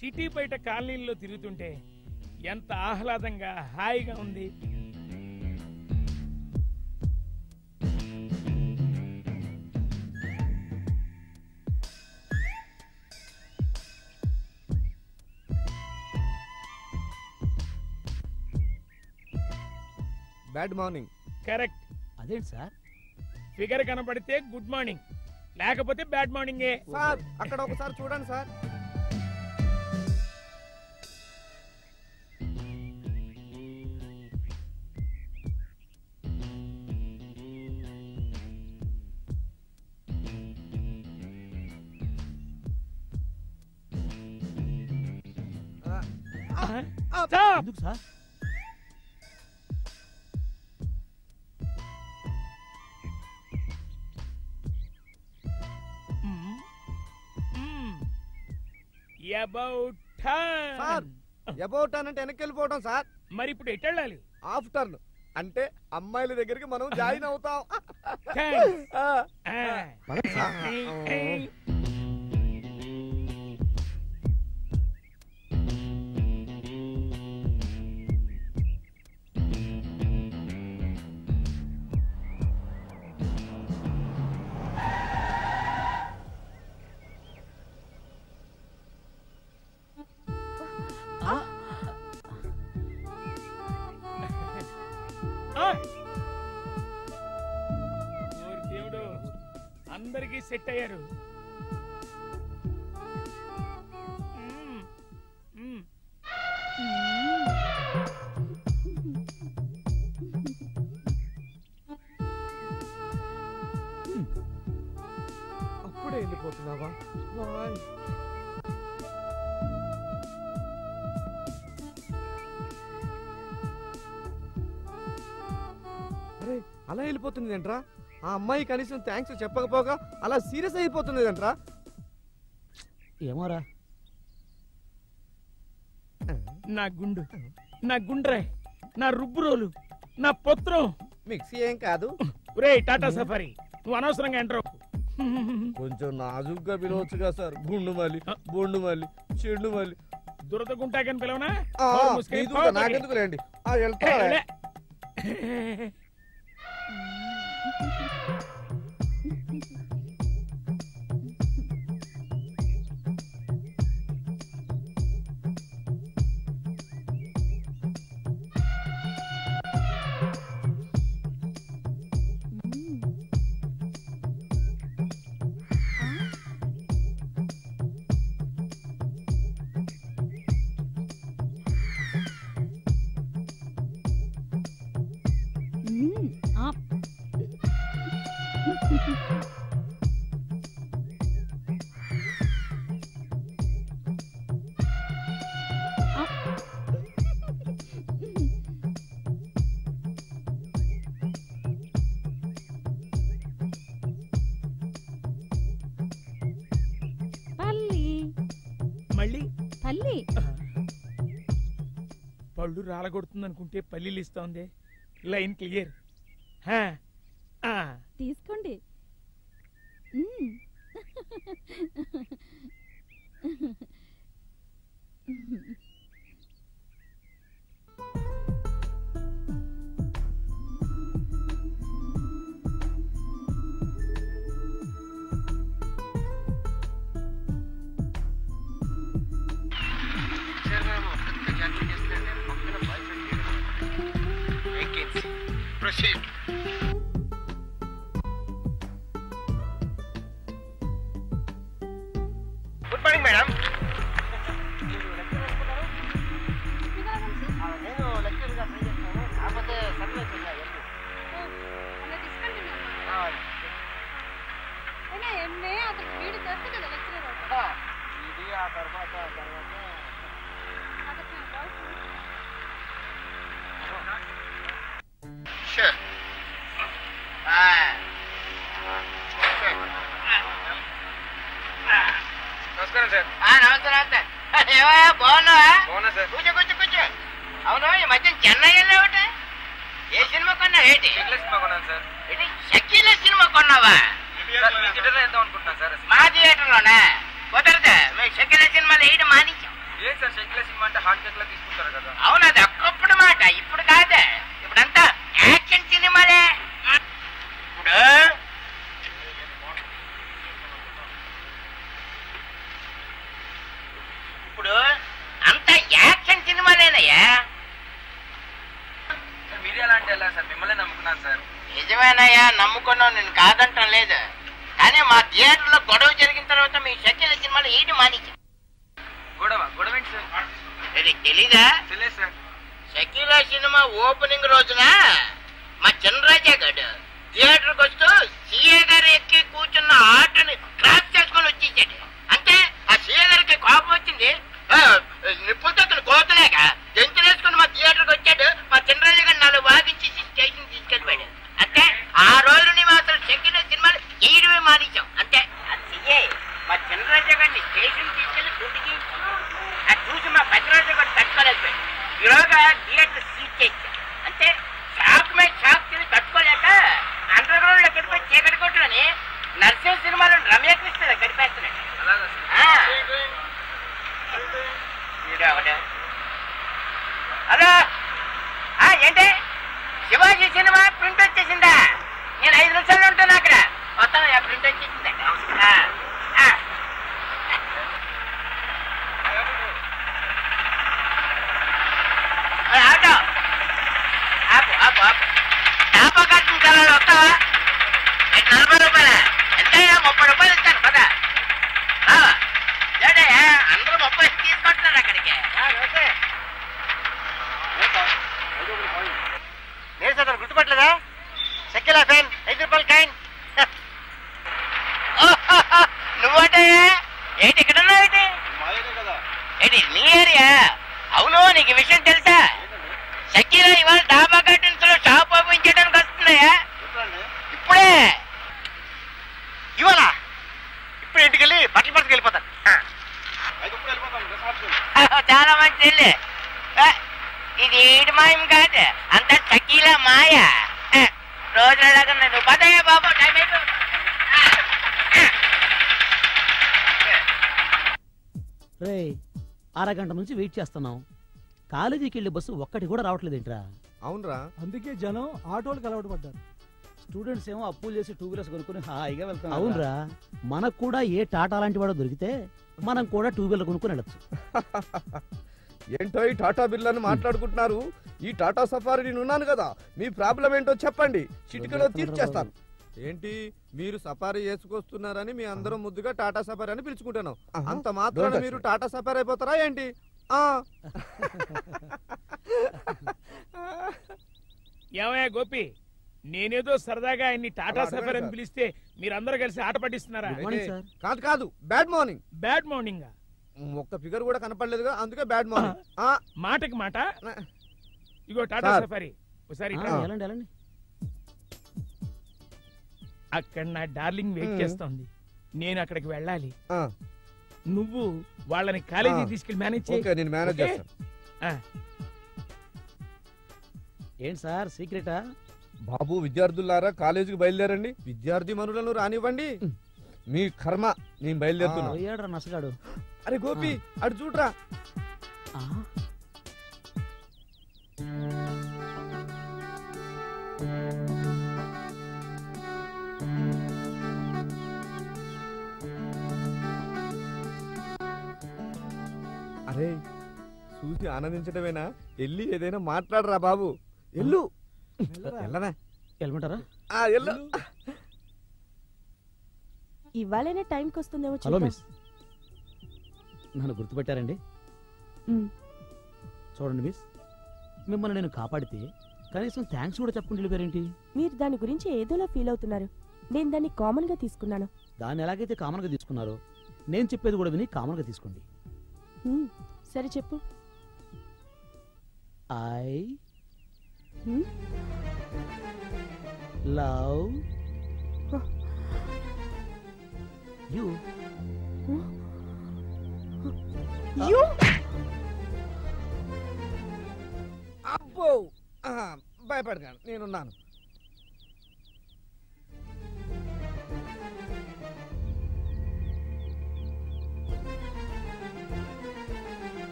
City బయట కాలనీల్లో తిరుగుతుంటే ఎంత ఆహ్లాదంగా హాయిగా ఉంది బ్యాడ్ మార్నింగ్ కరెక్ట్ అదేంటి సార్ ఫిగర్ కనపడితే గుడ్ మార్నింగ్ లేకపోతే బ్యాడ్ మార్నింగే సార్ అక్కడ ఒకసారి చూడండి సార్ Stop! ఎందుకు sir Mm. Mm. About sir turn. About అని అంటే వెనక్కి వెళ్ళిపోవటం సార్ మరి ఇప్పుడు ఎటు వెళ్ళాలి ఆఫ్టర్ అంటే అమ్మాయిల దగ్గరికి మనం జాయిన్ అవుతాం Thanks. ఆ. Ah. పదండి సార్. Hey. Ah. ఓరి దేవుడు అందరికీ సెట్ అయ్యారు మ్మ్. మ్మ్. అప్పుడే వెళ్ళిపోతున్నావా వాయ్. అరే అలా వెళ్ళిపోతుంది ఏంట్రా ఆ అమ్మాయి కనీసం థ్యాంక్స్ చెప్పకపోగా అలా సీరియస్ అయిపోతుంది ఏంట్రా ఏమోరా నా గుండు నా గుండ్రాయ్ నా రుబ్బురోలు నా పొత్రం మిక్సీ ఏం కాదు రే టాటా సఫారీ నువ్వు అనవసరంగా ఎంటర్ కొంచెం నాజుగ్గా పిలవచ్చుగా సార్ గుండు మళ్ళీ బొండు మళ్ళీ చెండు మళ్ళీ దురద గుంటాకని పిలవనా ఆ, నోరు మూసుకొని నీదు పోతకి. నాకెందుకు లేండి ఆ, వెళ్తా ఏ, లే. పల్లి మళ్ళీ పల్లి పళ్ళు రాలగొడుతుంది అనుకుంటే పల్లీలు ఇస్తోంది లైన్ క్లియర్ తీసుకోండి మ్మ్. Proceed. గుడ్ మార్నింగ్ మేడం నేను లెక్చర్గా ట్రై చేస్తాను కాకపోతే సర్వీస్ ఇది ఆ తర్వాత ఆ తర్వాత Sure. నమస్కారం సార్ నమస్తే నమస్తే ఏమయ్యా బాగున్నావా బాగున్నా సార్ కూర్చో కూర్చో కూర్చో అవును ఈ మధ్య చెన్నై వెళ్ళావుట ఏ సినిమా కొన్నావు ఏంటి నెక్లెస్ బాగున్నాను సార్ ఏంటి షకీల సినిమా కొన్నావా సార్ మీ థియేటర్లో వేద్దాం అనుకుంటున్నాను సార్ మా థియేటర్లోనే కుదరదు మేము షకీల సినిమాలు వేయడం మానేశాం సార్ షెక్లెస్ సినిమా అంటే హార్ట్ కేక్ లా తీసుకుంటారు కదా అవును అది ఒక్కప్పుడు మాట ఇప్పుడు కాదే ఇప్పుడంతా యాక్షన్ సినిమాలే ఇప్పుడు ఇప్పుడు అంతా యాక్షన్ సినిమాలేనయ్యా సార్ మీరే అలా అంటే ఎలా సార్ మిమ్మల్ని నమ్ముకున్నాను సార్ నిజమేనయ్యా నమ్ముకున్నావు నేను కాదంటం లేదు కానీ మా థియేటర్లో గొడవ జరిగిన తర్వాత మీ షకిల సినిమాలు ఈటి మానించాం గొడవ గొడవ ఏంటి సార్ ఇది తెలీదా తెలియదు సార్ షకీలా సినిమా ఓపెనింగ్ రోజున మా చంద్రరాజా గడు థియేటర్కి వస్తూ సీఏ గారు ఎక్కి కూర్చున్న ఆటోని క్రాస్ చేసుకొని వచ్చేసాడు అంటే ఆ సీఏ గారికి కోపం వచ్చింది ఆ, నిప్పులతో అతను కోతలేక జంతులేసుకుని మా థియేటర్కి వచ్చాడు మా చంద్రరాజా గారు నాలుగు వాదించి స్టేషన్ తీసుకెళ్ళిపోయాడు అంటే ఆ రోజు మేము అసలు షకీలా సినిమాలు చేయడమే మానేశాం అంటే ఆ సీఏ మా చంద్రరాజా గారిని స్టేషన్ తీసుకెళ్లి గుండికి అది చూసి మా భద్రాజు కూడా తట్టుకోలేకపోయాడు ఈరోగా థియేటర్ సీట్ చేశాడు అంటే షాక్ మీద షాక్ తిని తట్టుకోలేక అండర్ గ్రౌండ్ లో గడిపోయి చీకటి కొట్టుని నర్సింహ సినిమాలో రమ్యకృష్ణ గడిపేస్తున్నాడు అలాగా ఆ. సార్ ఈడు ఎవడు? హలో ఆ, ఏంటి శివాజీ సినిమా ప్రింట్ వచ్చేసిందా నేను ఐదు నిమిషాలు ఉంటాను అక్కడ మొత్తం ప్రింట్ వచ్చేసిందా ఆ, ఆ. ఏ, ఆటో ఆపు ఆపు ఆపు డాబా కట్టిన కలర్ వస్తావా ఏంటి, నలభై రూపాయల ఎంతయ్యా ముప్పై రూపాయలు ఇస్తాను పద రావా ఏడయ్యా అందరూ ముప్పై తీసుకుంటున్నారు అక్కడికి లేదు సార్ గుర్తుపట్టలేదా సెక్కిలా ఫ్యాన్ ఐదు రూపాయలు కాయిన్ నువ్వటయ్యా ఏంటి ఇక్కడ ఉన్నావు ఏంటి ఏంటి నీ ఏరియా అవును నీకు ఈ విషయం తెలుసా షకీలా ఇవాళ డాబా కర్టన్స్ లో షాప్ ఓపెన్ చేయడానికి వస్తున్నాయా ఇప్పుడే ఇవాళ ఇప్పుడు ఇంటికి వెళ్ళి బట్టలు పట్టుకు వెళ్ళిపోతాను చాలా మంచి చెల్లి ఆ, ఇది ఏడు మాయం కాదు అంత షకీలా మాయ ఆ, రోజులాగా నేను పదయ్యా బాబు టైం అయిపోయింది ఆ, ఆ. రే అరగంట నుంచి వెయిట్ చేస్తున్నాం కాలేజీకి వెళ్ళే బస్సు ఒక్కటి కూడా రావట్లేదేంట్రా అవునరా అందుకే జనం ఆటోలకు అలవాటు పడ్డారు స్టూడెంట్స్ ఏమో అప్పులు చేసి టూ వీలర్స్ కొనుక్కుని హాయిగా వెళ్తాం అవునరా మనకు కూడా ఏ టాటా లాంటి వాడు దొరికితే మనం కూడా టూ వీలర్ కొనుక్కుని వెళ్ళచ్చు ఏంటో ఈ టాటా బిర్లాని మాట్లాడుకుంటున్నారు ఈ టాటా సఫారీ నేను ఉన్నాను కదా మీ ప్రాబ్లం ఏంటో చెప్పండి చిటికలో తీర్చేస్తాను ఏంటి మీరు సఫారీ చేసుకొస్తున్నారని మీ అందరం ముద్దుగా టాటా సఫారీ అని పిలుచుకుంటున్నాం అంత మాత్రాన మీరు టాటా సఫారీ అయిపోతారా ఏంటి ఆ ఏమయ్యా గోపి నేనేదో సరదాగా ఆయన్ని టాటా అలా సఫర్ అడగండి అని సార్. పిలిస్తే మీరందరూ కలిసి ఆట పట్టిస్తున్నారా గుడ్ మార్నింగ్ సార్ కాదు కాదు బ్యాడ్ మార్నింగ్ బ్యాడ్ మార్నింగ్ ఒక్క ఫిగర్ కూడా కనపడలేదుగా అందుకే బ్యాడ్ మార్నింగ్ ఆ మాటకి మాట నా- ఇగో టాటా సార్. సఫారీ ఒకసారి ఆ, ఇట్రా. వెళ్ళండి వెళ్ళండి అక్కడ నా డార్లింగ్ వెయిట్ మ్మ్. చేస్తోంది నేను అక్కడికి వెళ్ళాలి ఆ, నువ్వు వాళ్ళని కాలేజీ ఆ. తీసుకెళ్ళి మేనేజ్ చేయి ఓకే నేను మేనేజ్ ఓకే? చేస్తాను ఏంటి సార్ సీక్రెటా బాబు విద్యార్థులారా కాలేజీకి బయలుదేరండి విద్యార్థి మనులను రానివ్వండి మీ కర్మ నేను బయలుదేరుతున్నా పోయాడు నసగాడు అరే గోపి అటు చూడరా ఆ, అరే చూసి ఆనందించడమేనా వెళ్ళి ఏదైనా మాట్లాడరా బాబు ఎల్లు వెళ్ళనా వెళ్ళమంటారా ఆ, ఎల్లు ఇవాళైనా టైంకి వస్తుందేమో హలో చూద్దాం. మిస్ నన్ను గుర్తుపెట్టారండి మ్. చూడండి మిస్ మిమ్మల్ని నేను కాపాడితే కనీసం థ్యాంక్స్ కూడా చెప్పకుండా వెళ్ళిపోయారేంటి మీరు దాని గురించి ఏదోలా ఫీల్ అవుతున్నారు నేను దాన్ని కామన్ గా తీసుకున్నాను దాన్ని ఎలాగైతే కామన్గా తీసుకున్నారో నేను చెప్పేది కూడా విని కామన్గా తీసుకోండి మ్, సరే చెప్పు ఐ మ్, లవ్ యూ you అబ్బో ఆ, భయపడకండి నేనున్నాను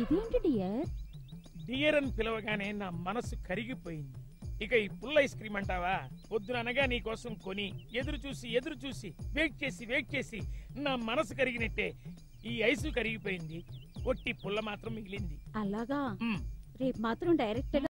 ఇదేంటి డియర్ డియర్ అని పిలవగానే నా మనసు కరిగిపోయింది ఇక ఈ పుల్ల ఐస్ క్రీమ్ అంటావా పొద్దున అనగా నీ కోసం కొని ఎదురు చూసి ఎదురు చూసి వెయిట్ చేసి వెయిట్ చేసి నా మనసు కరిగినట్టే ఈ ఐసు కరిగిపోయింది ఒట్టి పుల్ల మాత్రం మిగిలింది అలాగా మ్. రేపు మాత్రం డైరెక్ట్